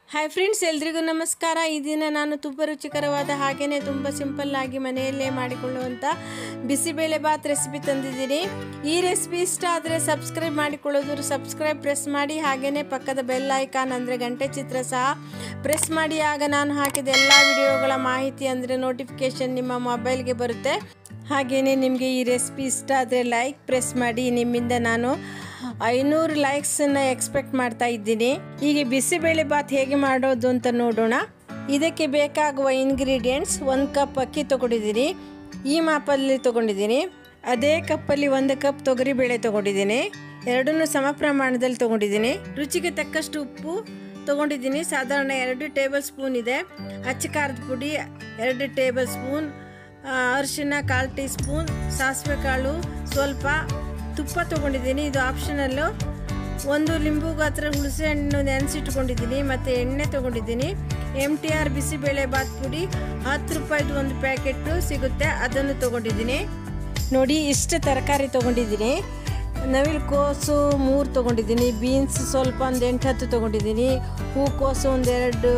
hi friends ಎಲ್ರಿಗೂ ನಮಸ್ಕಾರ ಈ ದಿನ ನಾನು ತುಂಬ ರುಚಿಕರವಾದ ಹಾಗೆಯೇ ತುಂಬ ಸಿಂಪಲ್ ಆಗಿ ಮನೆಯಲ್ಲೇ ಮಾಡಿಕೊಳ್ಳುವಂಥ ಬಿಸಿಬೇಳೆ ಬಾತ್ ರೆಸಿಪಿ ತಂದಿದ್ದೀನಿ ಈ ರೆಸಿಪಿ ಇಷ್ಟ ಆದರೆ ಸಬ್ಸ್ಕ್ರೈಬ್ ಮಾಡಿಕೊಳ್ಳೋದು ಸಬ್ಸ್ಕ್ರೈಬ್ ಪ್ರೆಸ್ ಮಾಡಿ ಹಾಗೆಯೇ ಪಕ್ಕದ ಬೆಲ್ ಐಕಾನ್ ಅಂದರೆ ಗಂಟೆ ಚಿತ್ರ ಸಹ ಪ್ರೆಸ್ ಮಾಡಿ ಆಗ ನಾನು ಹಾಕಿದ ಎಲ್ಲ ವಿಡಿಯೋಗಳ ಮಾಹಿತಿ ಅಂದರೆ ನೋಟಿಫಿಕೇಷನ್ ನಿಮ್ಮ ಮೊಬೈಲ್ಗೆ ಬರುತ್ತೆ ಹಾಗೆಯೇ ನಿಮಗೆ ಈ ರೆಸಿಪಿ ಇಷ್ಟ ಆದರೆ ಲೈಕ್ ಪ್ರೆಸ್ ಮಾಡಿ ನಿಮ್ಮಿಂದ ನಾನು ಐನೂರು ಲೈಕ್ಸನ್ನು ಎಕ್ಸ್ಪೆಕ್ಟ್ ಮಾಡ್ತಾ ಇದ್ದೀನಿ ಹೀಗೆ ಬಿಸಿಬೇಳೆ ಬಾತ್ ಹೇಗೆ ಮಾಡೋದು ಅಂತ ನೋಡೋಣ ಇದಕ್ಕೆ ಬೇಕಾಗುವ ಇಂಗ್ರೀಡಿಯೆಂಟ್ಸ್ ಒಂದು ಕಪ್ ಅಕ್ಕಿ ತೊಗೊಂಡಿದ್ದೀನಿ ಈ ಮಾಪಲ್ಲಿ ತೊಗೊಂಡಿದ್ದೀನಿ ಅದೇ ಕಪ್ಪಲ್ಲಿ ಒಂದು ಕಪ್ ತೊಗರಿಬೇಳೆ ತೊಗೊಂಡಿದ್ದೀನಿ ಎರಡನ್ನೂ ಸಮ ಪ್ರಮಾಣದಲ್ಲಿ ತೊಗೊಂಡಿದ್ದೀನಿ ರುಚಿಗೆ ತಕ್ಕಷ್ಟು ಉಪ್ಪು ತೊಗೊಂಡಿದ್ದೀನಿ ಸಾಧಾರಣ ಎರಡು ಟೇಬಲ್ ಸ್ಪೂನ್ ಇದೆ ಅಚ್ಚ ಖಾರದ ಪುಡಿ ಎರಡು ಟೇಬಲ್ ಸ್ಪೂನ್ ಅರಿಶಿನ ಕಾಲು ಟೀ ಸ್ಪೂನ್ ಸಾಸಿವೆ ಕಾಳು ಸ್ವಲ್ಪ ತುಪ್ಪ ತೊಗೊಂಡಿದ್ದೀನಿ ಇದು ಆಪ್ಷನಲ್ಲು ಒಂದು ಲಿಂಬು ಗಾತ್ರ ಹುಣಸೆ ಹಣ್ಣು ನೆನೆಸಿಟ್ಕೊಂಡಿದ್ದೀನಿ ಮತ್ತು ಎಣ್ಣೆ ತೊಗೊಂಡಿದ್ದೀನಿ M T R bisi bele bath ಪುಡಿ ಹತ್ತು ರೂಪಾಯಿದು ಒಂದು ಪ್ಯಾಕೆಟು ಸಿಗುತ್ತೆ ಅದನ್ನು ತೊಗೊಂಡಿದ್ದೀನಿ ನೋಡಿ ಇಷ್ಟು ತರಕಾರಿ ತೊಗೊಂಡಿದ್ದೀನಿ ನವಿಲು ಕೋಸು ಮೂರು ತೊಗೊಂಡಿದ್ದೀನಿ ಬೀನ್ಸ್ ಸ್ವಲ್ಪ ಒಂದು ಎಂಟು ಹತ್ತು ತೊಗೊಂಡಿದ್ದೀನಿ ಹೂಕೋಸು ಒಂದೆರಡು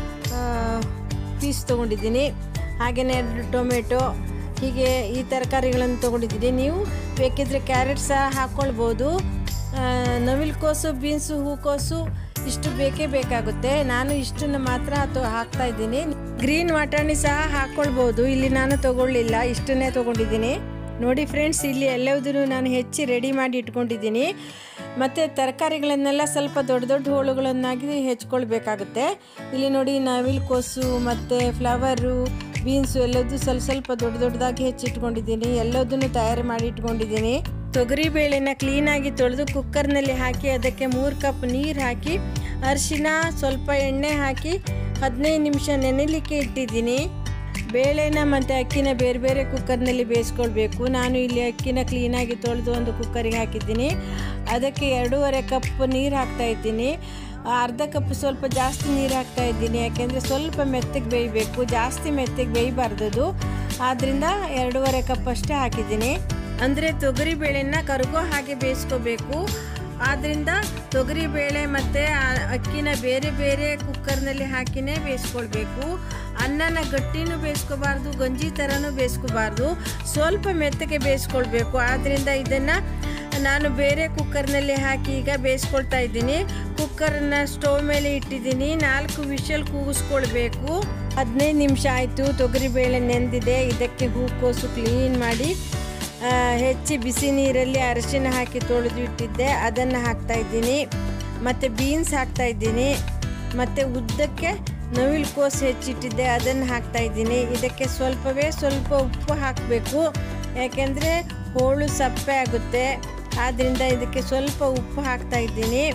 ಪೀಸ್ ತೊಗೊಂಡಿದ್ದೀನಿ ಹಾಗೆಯೇ ಎರಡು ಟೊಮೆಟೊ ಹೀಗೆ ಈ ತರಕಾರಿಗಳನ್ನು ತೊಗೊಂಡಿದ್ದೀನಿ ನೀವು ಬೇಕಿದ್ರೆ ಕ್ಯಾರೆಟ್ ಸಹ ಹಾಕ್ಕೊಳ್ಬೋದು ನವಿಲು ಕೋಸು ಬೀನ್ಸು ಹೂಕೋಸು ಇಷ್ಟು ಬೇಕೇ ಬೇಕಾಗುತ್ತೆ ನಾನು ಇಷ್ಟನ್ನು ಮಾತ್ರ ತೊ ಹಾಕ್ತಾ ಇದ್ದೀನಿ ಗ್ರೀನ್ ವಾಟಾಣಿ ಸಹ ಹಾಕ್ಕೊಳ್ಬೋದು ಇಲ್ಲಿ ನಾನು ತೊಗೊಳ್ಳಿಲ್ಲ ಇಷ್ಟನ್ನೇ ತೊಗೊಂಡಿದ್ದೀನಿ ನೋಡಿ ಫ್ರೆಂಡ್ಸ್ ಇಲ್ಲಿ ಎಲ್ಲವುದನ್ನು ನಾನು ಹೆಚ್ಚಿ ರೆಡಿ ಮಾಡಿ ಇಟ್ಕೊಂಡಿದ್ದೀನಿ ಮತ್ತು ತರಕಾರಿಗಳನ್ನೆಲ್ಲ ಸ್ವಲ್ಪ ದೊಡ್ಡ ದೊಡ್ಡ ಹೋಳುಗಳನ್ನಾಗಿ ಹೆಚ್ಕೊಳ್ಬೇಕಾಗುತ್ತೆ ಇಲ್ಲಿ ನೋಡಿ ನವಿಲು ಕೋಸು ಮತ್ತು ಫ್ಲವರು ಬೀನ್ಸು ಎಲ್ಲದೂ ಸ್ವಲ್ಪ ಸ್ವಲ್ಪ ದೊಡ್ಡ ದೊಡ್ಡದಾಗಿ ಹೆಚ್ಚಿಟ್ಕೊಂಡಿದ್ದೀನಿ ಎಲ್ಲದನ್ನು ತಯಾರು ಮಾಡಿ ಇಟ್ಕೊಂಡಿದ್ದೀನಿ ತೊಗರಿ ಬೇಳೆನ ಕ್ಲೀನಾಗಿ ತೊಳೆದು ಕುಕ್ಕರ್ನಲ್ಲಿ ಹಾಕಿ ಅದಕ್ಕೆ ಮೂರು ಕಪ್ ನೀರು ಹಾಕಿ ಅರಿಶಿನ ಸ್ವಲ್ಪ ಎಣ್ಣೆ ಹಾಕಿ ಹದಿನೈದು ನಿಮಿಷ ನೆನೆಲಿಕ್ಕೆ ಇಟ್ಟಿದ್ದೀನಿ ಬೇಳೆನ ಮತ್ತು ಅಕ್ಕಿನ ಬೇರೆ ಬೇರೆ ಕುಕ್ಕರ್ನಲ್ಲಿ ಬೇಯಿಸ್ಕೊಳ್ಬೇಕು ನಾನು ಇಲ್ಲಿ ಅಕ್ಕಿನ ಕ್ಲೀನಾಗಿ ತೊಳೆದು ಒಂದು ಕುಕ್ಕರಿಗೆ ಹಾಕಿದ್ದೀನಿ ಅದಕ್ಕೆ ಎರಡೂವರೆ ಕಪ್ ನೀರು ಹಾಕ್ತಾ ಇದ್ದೀನಿ ಅರ್ಧ ಕಪ್ ಸ್ವಲ್ಪ ಜಾಸ್ತಿ ನೀರು ಹಾಕ್ತಾ ಇದ್ದೀನಿ ಯಾಕೆಂದರೆ ಸ್ವಲ್ಪ ಮೆತ್ತಗೆ ಬೇಯಬೇಕು ಜಾಸ್ತಿ ಮೆತ್ತಗೆ ಬೇಯಬಾರ್ದು ಆದ್ದರಿಂದ ಎರಡೂವರೆ ಕಪ್ ಅಷ್ಟೇ ಹಾಕಿದ್ದೀನಿ ಅಂದರೆ ತೊಗರಿ ಬೇಳೆನ ಕರಗೋ ಹಾಗೆ ಬೇಯಿಸ್ಕೋಬೇಕು ಆದ್ದರಿಂದ ತೊಗರಿ ಬೇಳೆ ಮತ್ತು ಅಕ್ಕಿನ ಬೇರೆ ಬೇರೆ ಕುಕ್ಕರ್ನಲ್ಲಿ ಹಾಕಿನೇ ಬೇಯಿಸ್ಕೊಳ್ಬೇಕು ಅನ್ನನ ಗಟ್ಟಿನೂ ಬೇಯಿಸ್ಕೋಬಾರ್ದು ಗಂಜಿ ಥರನೂ ಬೇಯಿಸ್ಕೋಬಾರ್ದು ಸ್ವಲ್ಪ ಮೆತ್ತಗೆ ಬೇಯಿಸ್ಕೊಳ್ಬೇಕು ಆದ್ದರಿಂದ ಇದನ್ನು ನಾನು ಬೇರೆ ಕುಕ್ಕರ್ನಲ್ಲಿ ಹಾಕಿ ಈಗ ಬೇಯಿಸ್ಕೊಳ್ತಾ ಇದ್ದೀನಿ ಕುಕ್ಕರನ್ನ ಸ್ಟವ್ ಮೇಲೆ ಇಟ್ಟಿದ್ದೀನಿ ನಾಲ್ಕು ವಿಷಲ್ ಕೂಗಿಸ್ಕೊಳ್ಬೇಕು ಹದಿನೈದು ನಿಮಿಷ ಆಯಿತು ತೊಗರಿಬೇಳೆ ನೆಂದಿದೆ ಇದಕ್ಕೆ ಹೂಕೋಸು ಕ್ಲೀನ್ ಮಾಡಿ ಹೆಚ್ಚಿ ಬಿಸಿ ನೀರಲ್ಲಿ ಅರಿಶಿನ ಹಾಕಿ ತೊಳೆದು ಇಟ್ಟಿದ್ದೆ ಅದನ್ನು ಹಾಕ್ತಾ ಇದ್ದೀನಿ ಮತ್ತು ಬೀನ್ಸ್ ಹಾಕ್ತಾ ಇದ್ದೀನಿ ಮತ್ತು ಉದ್ದಕ್ಕೆ ನವಿಲು ಕೋಸು ಹೆಚ್ಚಿಟ್ಟಿದ್ದೆ ಅದನ್ನು ಹಾಕ್ತಾ ಇದ್ದೀನಿ ಇದಕ್ಕೆ ಸ್ವಲ್ಪವೇ ಸ್ವಲ್ಪ ಉಪ್ಪು ಹಾಕಬೇಕು ಯಾಕೆಂದರೆ ಹೋಳು ಸಪ್ಪೆ ಆಗುತ್ತೆ ಆದ್ದರಿಂದ ಇದಕ್ಕೆ ಸ್ವಲ್ಪ ಉಪ್ಪು ಹಾಕ್ತಾ ಇದ್ದೀನಿ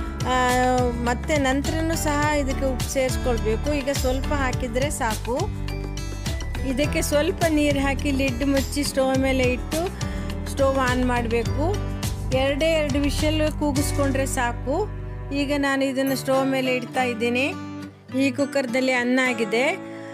ಮತ್ತು ನಂತರನೂ ಸಹ ಇದಕ್ಕೆ ಉಪ್ಪು ಸೇರಿಸ್ಕೊಳ್ಬೇಕು ಈಗ ಸ್ವಲ್ಪ ಹಾಕಿದರೆ ಸಾಕು ಇದಕ್ಕೆ ಸ್ವಲ್ಪ ನೀರು ಹಾಕಿ ಲಿಡ್ ಮುಚ್ಚಿ ಸ್ಟವ್ ಮೇಲೆ ಇಟ್ಟು ಸ್ಟವ್ ಆನ್ ಮಾಡಬೇಕು ಎರಡೇ ಎರಡು ವಿಷಲ್ ಕೂಗಿಸ್ಕೊಂಡ್ರೆ ಸಾಕು ಈಗ ನಾನು ಇದನ್ನು ಸ್ಟವ್ ಮೇಲೆ ಇಡ್ತಾ ಇದ್ದೀನಿ ಈ ಕುಕ್ಕರ್ದಲ್ಲಿ ಅನ್ನ ಆಗಿದೆ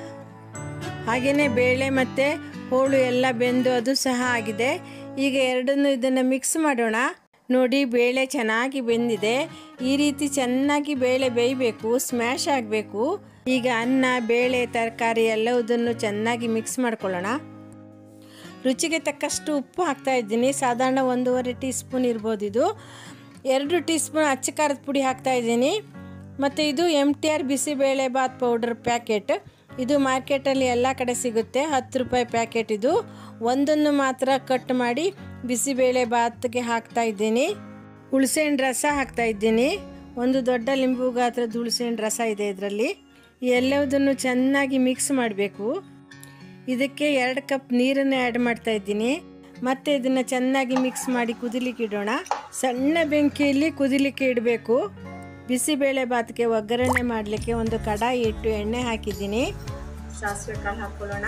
ಹಾಗೆಯೇ ಬೇಳೆ ಮತ್ತು ಹೋಳು ಎಲ್ಲ ಬೆಂದು ಅದು ಸಹ ಆಗಿದೆ ಈಗ ಎರಡನ್ನು ಇದನ್ನು ಮಿಕ್ಸ್ ಮಾಡೋಣ ನೋಡಿ ಬೇಳೆ ಚೆನ್ನಾಗಿ ಬೆಂದಿದೆ ಈ ರೀತಿ ಚೆನ್ನಾಗಿ ಬೇಳೆ ಬೇಯಬೇಕು ಸ್ಮ್ಯಾಶ್ ಆಗಬೇಕು ಈಗ ಅನ್ನ ಬೇಳೆ ತರಕಾರಿ ಎಲ್ಲವುದನ್ನು ಚೆನ್ನಾಗಿ ಮಿಕ್ಸ್ ಮಾಡ್ಕೊಳ್ಳೋಣ ರುಚಿಗೆ ತಕ್ಕಷ್ಟು ಉಪ್ಪು ಹಾಕ್ತಾ ಇದ್ದೀನಿ ಸಾಧಾರಣ ಒಂದೂವರೆ ಟೀ ಸ್ಪೂನ್ ಇರ್ಬೋದು ಇದು ಎರಡು ಟೀ ಸ್ಪೂನ್ ಅಚ್ಚ ಖಾರದ ಪುಡಿ ಹಾಕ್ತಾ ಇದ್ದೀನಿ ಮತ್ತು ಇದು M T R bisi bele bath powder packet ಇದು ಮಾರ್ಕೆಟಲ್ಲಿ ಎಲ್ಲ ಕಡೆ ಸಿಗುತ್ತೆ ಹತ್ತು ರೂಪಾಯಿ ಪ್ಯಾಕೆಟ್ ಇದು ಒಂದನ್ನು ಮಾತ್ರ ಕಟ್ ಮಾಡಿ ಬಿಸಿಬೇಳೆ ಬಾತ್ಗೆ ಹಾಕ್ತಾ ಇದ್ದೀನಿ ಹುಣಸೆಹಣ್ಣು ರಸ ಹಾಕ್ತಾ ಇದ್ದೀನಿ ಒಂದು ದೊಡ್ಡ ಲಿಂಬು ಗಾತ್ರದ ಹುಣಸೆಹಣ್ಣು ರಸ ಇದೆ ಇದರಲ್ಲಿ ಎಲ್ಲವುದನ್ನು ಚೆನ್ನಾಗಿ ಮಿಕ್ಸ್ ಮಾಡಬೇಕು ಇದಕ್ಕೆ ಎರಡು ಕಪ್ ನೀರನ್ನು ಆ್ಯಡ್ ಮಾಡ್ತಾ ಇದ್ದೀನಿ ಮತ್ತು ಇದನ್ನು ಚೆನ್ನಾಗಿ ಮಿಕ್ಸ್ ಮಾಡಿ ಕುದಿಲಿಕ್ಕೆ ಇಡೋಣ ಸಣ್ಣ ಬೆಂಕಿಯಲ್ಲಿ ಕುದಿಲಿಕ್ಕೆ ಇಡಬೇಕು ಬಿಸಿಬೇಳೆ ಬಾತ್ಗೆ ಒಗ್ಗರಣೆ ಮಾಡಲಿಕ್ಕೆ ಒಂದು ಕಡಾಯಿ ಇಟ್ಟು ಎಣ್ಣೆ ಹಾಕಿದ್ದೀನಿ ಸಾಸಿವೆ ಕಾಳು ಹಾಕ್ಕೊಳ್ಳೋಣ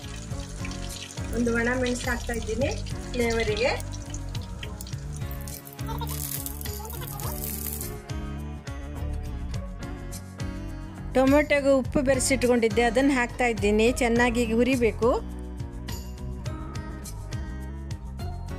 ಒಂದು ಒಣ ಮೆಣಸು ಹಾಕ್ತಾ ಇದ್ದೀನಿ ಫ್ಲೇವರಿಗೆ ಟೊಮೆಟೊಗೆ ಉಪ್ಪು ಬೆರೆಸಿಟ್ಕೊಂಡಿದ್ದೆ ಅದನ್ನು ಹಾಕ್ತಾ ಇದ್ದೀನಿ ಚೆನ್ನಾಗಿ ಹುರಿಬೇಕು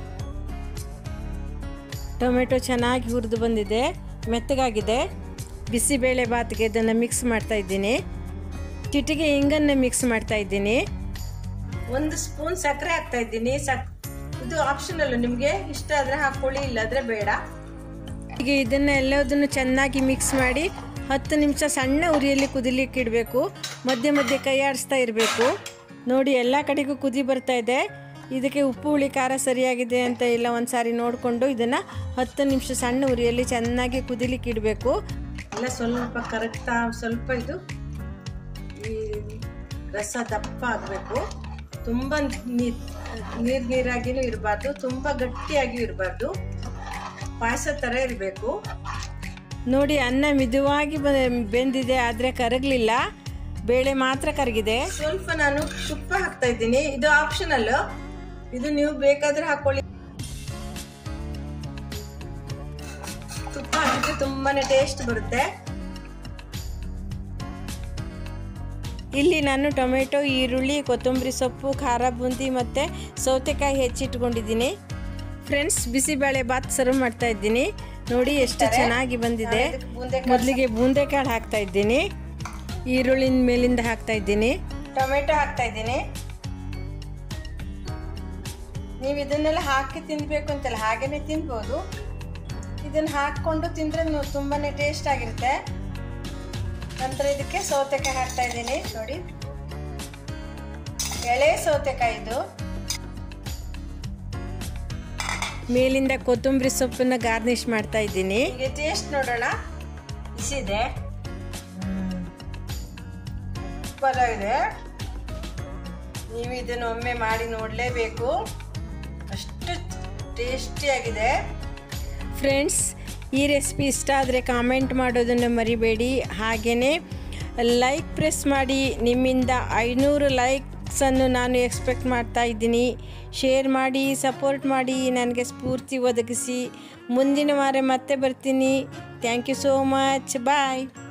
ಟೊಮೆಟೊ ಚೆನ್ನಾಗಿ ಹುರಿದು ಬಂದಿದೆ ಮೆತ್ತಗಾಗಿದೆ ಬಿಸಿಬೇಳೆ ಬಾತ್ಗೆ ಇದನ್ನು ಮಿಕ್ಸ್ ಮಾಡ್ತಾ ಇದ್ದೀನಿ ಚಿಟಿಗೆ ಹಿಂಗನ್ನು ಮಿಕ್ಸ್ ಮಾಡ್ತಾ ಇದ್ದೀನಿ ಒಂದು ಸ್ಪೂನ್ ಸಕ್ಕರೆ ಹಾಕ್ತಾ ಇದ್ದೀನಿ ಸಕ್ ಇದು ಆಪ್ಷನಲ್ ನಿಮಗೆ ಇಷ್ಟ ಆದರೆ ಹಾಕೊಳ್ಳಿ ಇಲ್ಲಾದರೆ ಬೇಡ ಈಗ ಇದನ್ನು ಎಲ್ಲದನ್ನು ಚೆನ್ನಾಗಿ ಮಿಕ್ಸ್ ಮಾಡಿ ಹತ್ತು ನಿಮಿಷ ಸಣ್ಣ ಉರಿಯಲ್ಲಿ ಕುದಿಲಿಕ್ಕೆ ಇಡಬೇಕು ಮಧ್ಯೆ ಮಧ್ಯೆ ಕೈ ಆಡಿಸ್ತಾ ಇರಬೇಕು ನೋಡಿ ಎಲ್ಲ ಕಡೆಗೂ ಕುದಿ ಬರ್ತಾ ಇದೆ ಇದಕ್ಕೆ ಉಪ್ಪು ಹುಳಿ ಖಾರ ಸರಿಯಾಗಿದೆ ಅಂತ ಇಲ್ಲ ಒಂದು ಸಾರಿ ನೋಡಿಕೊಂಡು ಇದನ್ನು ಹತ್ತು ನಿಮಿಷ ಸಣ್ಣ ಉರಿಯಲ್ಲಿ ಚೆನ್ನಾಗಿ ಕುದಿಲಿಕ್ಕೆ ಇಡಬೇಕು ಎಲ್ಲ ಸ್ವಲ್ಪ ಕರೆಕ್ಟಾ ಸ್ವಲ್ಪ ಇದು ಈ ರಸ ದಪ್ಪ ಆಗಬೇಕು ತುಂಬ ನೀರು ನೀರು ನೀರಾಗಿನೂ ಇರಬಾರ್ದು ತುಂಬ ಗಟ್ಟಿಯಾಗಿಯೂ ಇರಬಾರ್ದು ಪಾಯಸ ಥರ ಇರಬೇಕು ನೋಡಿ ಅನ್ನ ಮಿದುವಾಗಿ ಬ- ಬೆಂದಿದೆ ಆದರೆ ಕರಗಲಿಲ್ಲ ಬೇಳೆ ಮಾತ್ರ ಕರಗಿದೆ ಸ್ವಲ್ಪ ನಾನು ತುಪ್ಪ ಹಾಕ್ತಾ ಇದ್ದೀನಿ ಇದು ಆಪ್ಷನಲ್ ಇದು ನೀವು ಬೇಕಾದ್ರೆ ಹಾಕೊಳ್ಳಿ ತುಪ್ಪ ಹಾಕಿದ್ರೆ ತುಂಬಾನೇ ಟೇಸ್ಟ್ ಬರುತ್ತೆ ಇಲ್ಲಿ ನಾನು ಟೊಮೆಟೊ ಈರುಳ್ಳಿ ಕೊತ್ತಂಬರಿ ಸೊಪ್ಪು ಖಾರ ಬೂಂದಿ ಮತ್ತು ಸೌತೆಕಾಯಿ ಹೆಚ್ಚಿಟ್ಕೊಂಡಿದ್ದೀನಿ ಫ್ರೆಂಡ್ಸ್ ಬಿಸಿಬೇಳೆ ಬಾತ್ ಸರ್ವ್ ಮಾಡ್ತಾ ಇದ್ದೀನಿ ನೋಡಿ ಎಷ್ಟು ಚೆನ್ನಾಗಿ ಬಂದಿದೆ ಮೊದಲಿಗೆ ಬೂಂದೆಕಾಳು ಹಾಕ್ತಾ ಇದ್ದೀನಿ ಈರುಳ್ಳಿನ ಮೇಲಿಂದ ಹಾಕ್ತಾ ಇದ್ದೀನಿ ಟೊಮೆಟೊ ಹಾಕ್ತಾ ಇದ್ದೀನಿ ನೀವು ಇದನ್ನೆಲ್ಲ ಹಾಕಿ ತಿನ್ಬೇಕು ಅಂತಲ್ಲ ಹಾಗೇನೆ ತಿನ್ಬೋದು ಇದನ್ನು ಹಾಕ್ಕೊಂಡು ತಿಂದರೆ ತುಂಬಾ ಟೇಸ್ಟ್ ಆಗಿರುತ್ತೆ ನಂತರ ಇದಕ್ಕೆ ಸೌತೆಕಾಯಿ ಹಾಕ್ತಾ ಇದ್ದೀನಿ ನೋಡಿ ಎಳೆ ಸೌತೆಕಾಯಿ ಇದು ಮೇಲಿಂದ ಕೊತ್ತಂಬರಿ ಸೊಪ್ಪನ್ನ ಗಾರ್ನಿಶ್ ಮಾಡ್ತಾ ಇದ್ದೀನಿ ಈಗ ಟೇಸ್ಟ್ ನೋಡೋಣ ಬಿಸಿದೆ ಇದೆ ನೀವು ಇದನ್ನು ಒಮ್ಮೆ ಮಾಡಿ ನೋಡಲೇಬೇಕು ಅಷ್ಟು ಟೇಸ್ಟಿಯಾಗಿದೆ ಫ್ರೆಂಡ್ಸ್ ಈ ರೆಸಿಪಿ ಇಷ್ಟ ಆದರೆ ಕಾಮೆಂಟ್ ಮಾಡೋದನ್ನು ಮರಿಬೇಡಿ ಹಾಗೆಯೇ ಲೈಕ್ ಪ್ರೆಸ್ ಮಾಡಿ ನಿಮ್ಮಿಂದ ಐನೂರು ಲೈಕ್ಸನ್ನು ನಾನು ಎಕ್ಸ್ಪೆಕ್ಟ್ ಮಾಡ್ತಾ ಇದ್ದೀನಿ ಶೇರ್ ಮಾಡಿ ಸಪೋರ್ಟ್ ಮಾಡಿ ನನಗೆ ಸ್ಫೂರ್ತಿ ಒದಗಿಸಿ ಮುಂದಿನ ವಾರ ಮತ್ತೆ ಬರ್ತೀನಿ thank you so much bye